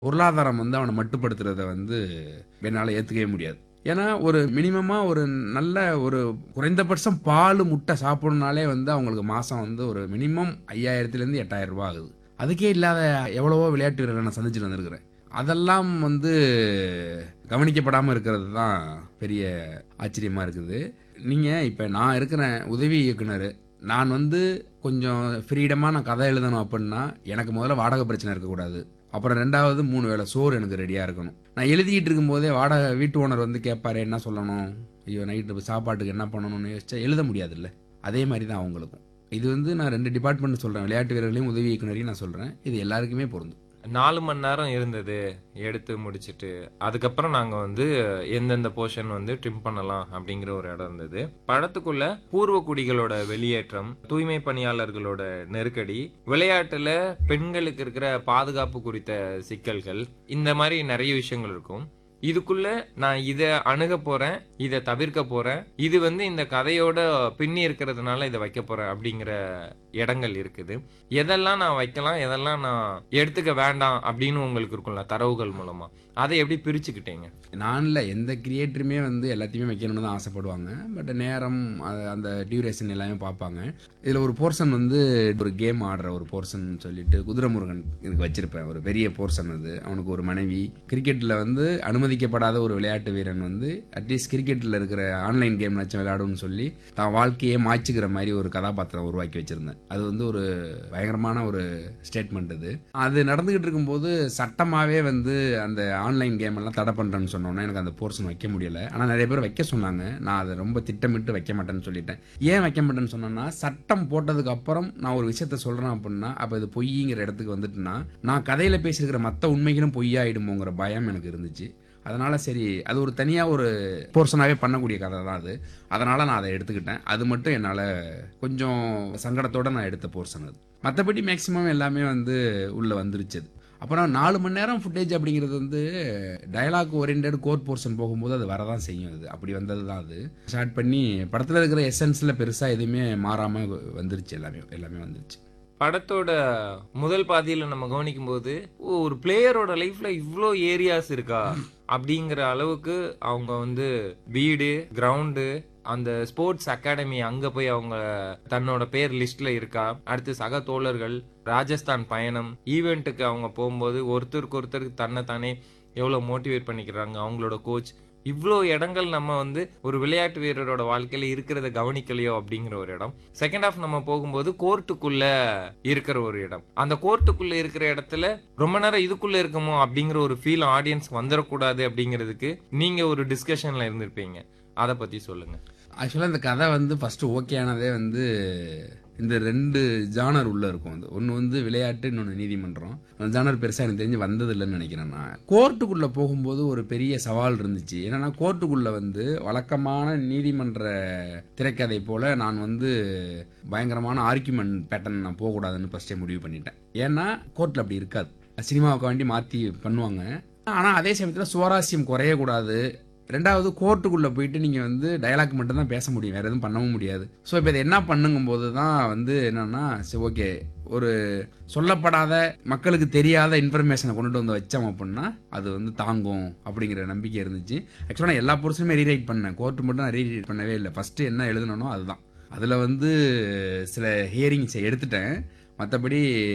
பொருளாதாரம் வந்து அவனை மட்டுப்படுத்துறத வந்து என்னால் ஏற்றுக்கவே முடியாது ஏன்னா ஒரு மினிமமாக ஒரு நல்ல ஒரு குறைந்தபட்சம் பால் முட்டை சாப்பிடணுனாலே வந்து அவங்களுக்கு மாதம் வந்து ஒரு மினிமம் ஐயாயிரத்துலேருந்து எட்டாயிரம் ரூபாய் ஆகுது அதுக்கே இல்லாத எவ்வளவோ விளையாட்டு வீரர்களை நான் சந்திச்சுட்டு வந்திருக்கிறேன் அதெல்லாம் வந்து கவனிக்கப்படாமல் இருக்கிறது தான் பெரிய ஆச்சரியமாக இருக்குது நீங்கள் இப்போ நான் இருக்கிறேன் உதவி இயக்குனர் நான் வந்து கொஞ்சம் ஃப்ரீடமாக நான் கதை எழுதணும் அப்படின்னா எனக்கு முதல்ல வாடகை பிரச்சனை இருக்கக்கூடாது அப்புறம் ரெண்டாவது மூணு வேளை சோறு எனக்கு ரெடியாக இருக்கணும் நான் எழுதிக்கிட்டு இருக்கும்போதே வாடகை வீட்டு ஓனர் வந்து கேட்பாரு என்ன சொல்லணும் ஐயோ நைட்டு சாப்பாட்டுக்கு என்ன பண்ணணும்னு யோசிச்சா எழுத முடியாதுல்ல அதே மாதிரி தான் அவங்களுக்கும் இது வந்து நான் ரெண்டு டிபார்ட்மெண்ட் சொல்கிறேன் விளையாட்டு வீரர்களையும் உதவி இயக்குனரையும் நான் சொல்கிறேன் இது எல்லாருக்குமே பொருந்தும் நாலு மணி நேரம் இருந்தது எடுத்து முடிச்சிட்டு அதுக்கப்புறம் நாங்க வந்து எந்தெந்த போர்ஷன் வந்து ட்ரிம் பண்ணலாம் அப்படிங்கிற ஒரு இடம் இருந்தது படத்துக்குள்ள பூர்வ குடிகளோட வெளியேற்றம் தூய்மை பணியாளர்களோட நெருக்கடி விளையாட்டுல பெண்களுக்கு இருக்கிற பாதுகாப்பு குறித்த சிக்கல்கள் இந்த மாதிரி நிறைய விஷயங்கள் இருக்கும் இதுக்குள்ள நான் இதை அணுக போறேன் இதை தவிர்க்க போறேன் இது வந்து இந்த கதையோட பின்னி இருக்கிறதுனால இதை வைக்க போறேன் அப்படிங்கிற இடங்கள் இருக்குது எதெல்லாம் நான் வைக்கலாம் எதெல்லாம் நான் எடுத்துக்க வேண்டாம் அப்படின்னு உங்களுக்கு இருக்கும்ல தரவுகள் மூலமா அதை எப்படி பிரிச்சுக்கிட்டீங்க நான் இல்லை எந்த கிரியேட்டருமே வந்து எல்லாத்தையுமே வைக்கணும்னு தான் ஆசைப்படுவாங்க பட் நேரம் அது- அந்த டியூரேஷன் எல்லாமே பார்ப்பாங்க இதில் ஒரு போர்ஷன் வந்து ஒரு கேம் ஆடுற ஒரு போர்ஷன் சொல்லிட்டு குதிரைமுருகன் இதுக்கு வச்சிருப்பேன் ஒரு பெரிய போர்ஷன் அது அவனுக்கு ஒரு மனைவி கிரிக்கெட்டில் வந்து அனுமதிக்கப்படாத ஒரு விளையாட்டு வீரன் வந்து அட்லீஸ்ட் கிரிக்கெட்டில் இருக்கிற ஆன்லைன் கேம் வச்சு விளையாடும்னு சொல்லி தான் வாழ்க்கையே மாய்ச்சிக்கிற மாதிரி ஒரு கதாபாத்திரம் உருவாக்கி வச்சிருந்தேன் அது வந்து ஒரு பயங்கரமான ஒரு ஸ்டேட்மெண்ட் அது அது நடந்துகிட்டு இருக்கும்போது சட்டமாவே வந்து அந்த ஆன்லைன் கேம் எல்லாம் தடை பண்றேன்னு சொன்னோன்னே எனக்கு அந்த போர்ஷன் வைக்க முடியல ஆனா நிறைய பேர் வைக்க சொன்னாங்க நான் அதை ரொம்ப திட்டமிட்டு வைக்க மாட்டேன்னு சொல்லிட்டேன் ஏன் வைக்க மாட்டேன்னு சொன்னேன்னா சட்டம் போட்டதுக்கு அப்புறம் நான் ஒரு விஷயத்த சொல்றேன் அப்படின்னா அப்ப இது பொய்ங்கிற இடத்துக்கு வந்துட்டுனா நான் கதையில பேசியிருக்கிற மற்ற உண்மைகளும் பொய்யாயிடுமோங்கிற பயம் எனக்கு இருந்துச்சு அதனால சரி அது ஒரு தனியா ஒரு போர்ஷனாவே பண்ணக்கூடிய கதை தான் அது அதனால நான் அதை எடுத்துக்கிட்டேன் அது மட்டும் என்னால கொஞ்சம் சங்கடத்தோட நான் எடுத்த போர்ஷன் அது மற்றபடி மேக்சிமம் எல்லாமே வந்து உள்ள வந்துருச்சு அது. அப்புறம் நாலு மணி நேரம் ஃபுட்டேஜ் அப்படிங்கிறது வந்து டயலாக் ஓரியன்ட் கோர் போர்ஷன் போகும்போது அது வரதான் செய்யும் அது அப்படி வந்தது தான் அது ஸ்டார்ட் பண்ணி படத்தில் இருக்கிற எசன்ஸில் பெருசாக எதுவுமே மாறாமல் வந்துருச்சு எல்லாமே எல்லாமே வந்துருச்சு படத்தோட முதல் பாதியில நம்ம கவனிக்கும் போது ஓ, ஒரு பிளேயரோட லைஃப்ல இவ்ளோ ஏரியாஸ் இருக்கா அப்படிங்கிற அளவுக்கு அவங்க வந்து வீடு கிரவுண்டு அந்த ஸ்போர்ட்ஸ் அகாடமி அங்க போய் அவங்க தன்னோட பேர் லிஸ்ட்ல இருக்கா அடுத்து சக தோழர்கள் ராஜஸ்தான் பயணம் ஈவெண்ட்டுக்கு அவங்க போகும்போது ஒருத்தருக்கு ஒருத்தருக்கு தன்னை தானே எவ்வளவு மோட்டிவேட் பண்ணிக்கிறாங்க அவங்களோட கோச் இவ்வளோ இடங்கள் நம்ம வந்து ஒரு விளையாட்டு வீரரோட வாழ்க்கையில இருக்கிறத கவனிக்கலையோ அப்படிங்கிற ஒரு இடம் செகண்ட் ஹாஃப் நம்ம போகும்போது கோர்ட்டுக்குள்ள இருக்கிற ஒரு இடம் அந்த கோர்ட்டுக்குள்ள இருக்கிற இடத்துல ரொம்ப நேரம் இதுக்குள்ள இருக்குமோ அப்படிங்கிற ஒரு ஃபீல் ஆடியன்ஸ் வந்துடக்கூடாது அப்படிங்கிறதுக்கு நீங்க ஒரு டிஸ்கஷன்ல இருந்திருப்பீங்க அதை பத்தி சொல்லுங்க ஆக்சுவலாக இந்த கதை வந்து ஃபர்ஸ்ட் ஓகே ஆனதே வந்து இந்த ரெண்டு ஜானர் உள்ள இருக்கும் அது ஒன்று வந்து விளையாட்டு இன்னொன்று நீதிமன்றம் அந்த ஜானர் பெருசாக எனக்கு தெரிஞ்சு வந்தது இல்லைன்னு நினைக்கிறேன் நான் கோர்ட்டுக்குள்ளே போகும்போது ஒரு பெரிய சவால் இருந்துச்சு என்னன்னா கோர்ட்டுக்குள்ளே வந்து வழக்கமான நீதிமன்ற திரைக்கதை போல நான் வந்து பயங்கரமான ஆர்குமெண்ட் பேட்டர்ன் நான் போகக்கூடாதுன்னு ஃபஸ்ட்டே முடிவு பண்ணிட்டேன் ஏன்னா கோர்ட்டில் அப்படி இருக்காது சினிமாவுக்கு வேண்டி மாற்றி பண்ணுவாங்க ஆனால் அதே சமயத்தில் சுவாரஸ்யம் குறையக்கூடாது ரெண்டாவது கோர்ட்டுக்குள்ளே போயிட்டு நீங்கள் வந்து டயலாக் மட்டும் தான் பேச முடியும் வேறு எதுவும் பண்ணவும் முடியாது ஸோ இப்போ இதை என்ன பண்ணுங்கும்போது தான் வந்து என்னன்னா சரி ஓகே ஒரு சொல்லப்படாத மக்களுக்கு தெரியாத இன்ஃபர்மேஷனை கொண்டுட்டு வந்து வச்சோம் அப்படின்னா அது வந்து தாங்கும் அப்படிங்கிற நம்பிக்கை இருந்துச்சு ஆக்சுவலாக நான் எல்லா போர்ஷனுமே ரீரைட் பண்ணேன் கோர்ட்டு மட்டும் நான் ரீரைட் பண்ணவே இல்லை ஃபஸ்ட்டு என்ன எழுதணும்னோ அதுதான் அதில் வந்து சில ஹியரிங்ஸை எடுத்துட்டேன் மற்றபடி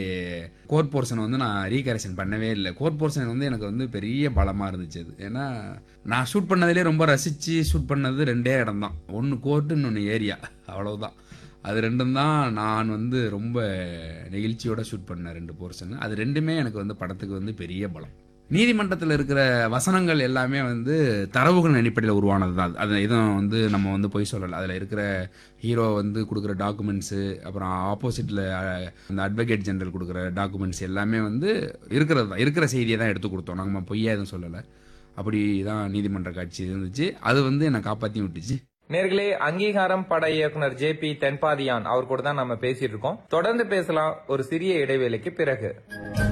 கோர் போர்ஷன் வந்து நான் ரீகரெக்ஷன் பண்ணவே இல்லை கோர் போர்ஷன் வந்து எனக்கு வந்து பெரிய பலமாக இருந்துச்சு அது ஏன்னா நான் ஷூட் பண்ணதுலேயே ரொம்ப ரசித்து ஷூட் பண்ணது ரெண்டே இடம் தான் ஒன்று கோர்ட்டு இன்னொன்று ஏரியா அவ்வளவுதான் அது ரெண்டும் தான் நான் வந்து ரொம்ப நெகிழ்ச்சியோட ஷூட் பண்ணேன் ரெண்டு போர்ஷன் அது ரெண்டுமே எனக்கு வந்து படத்துக்கு வந்து பெரிய பலம் நீதிமன்றத்தில் இருக்கிற வசனங்கள் எல்லாமே வந்து தரவுகள் அடிப்படையில் உருவானது தான் அது எதுவும் வந்து நம்ம வந்து பொய் சொல்லலை அதில் இருக்கிற ஹீரோ வந்து கொடுக்குற டாக்குமெண்ட்ஸு அப்புறம் ஆப்போசிட்டில் அந்த அட்வொகேட் ஜெனரல் கொடுக்குற டாக்குமெண்ட்ஸ் எல்லாமே வந்து இருக்கிறது தான் இருக்கிற செய்தியை தான் எடுத்து கொடுத்தோம் நம்ம பொய்யா எதுவும் சொல்லலை அப்படி தான் நீதிமன்ற காட்சி இருந்துச்சு அது வந்து என்னை காப்பாற்றி விட்டுச்சு நேர்களே அங்கீகாரம் பட இயக்குனர் ஜே பி தென்பாதியான் அவர் கூட தான் நம்ம பேசிட்டு இருக்கோம் தொடர்ந்து பேசலாம் ஒரு சிறிய இடைவேளைக்கு பிறகு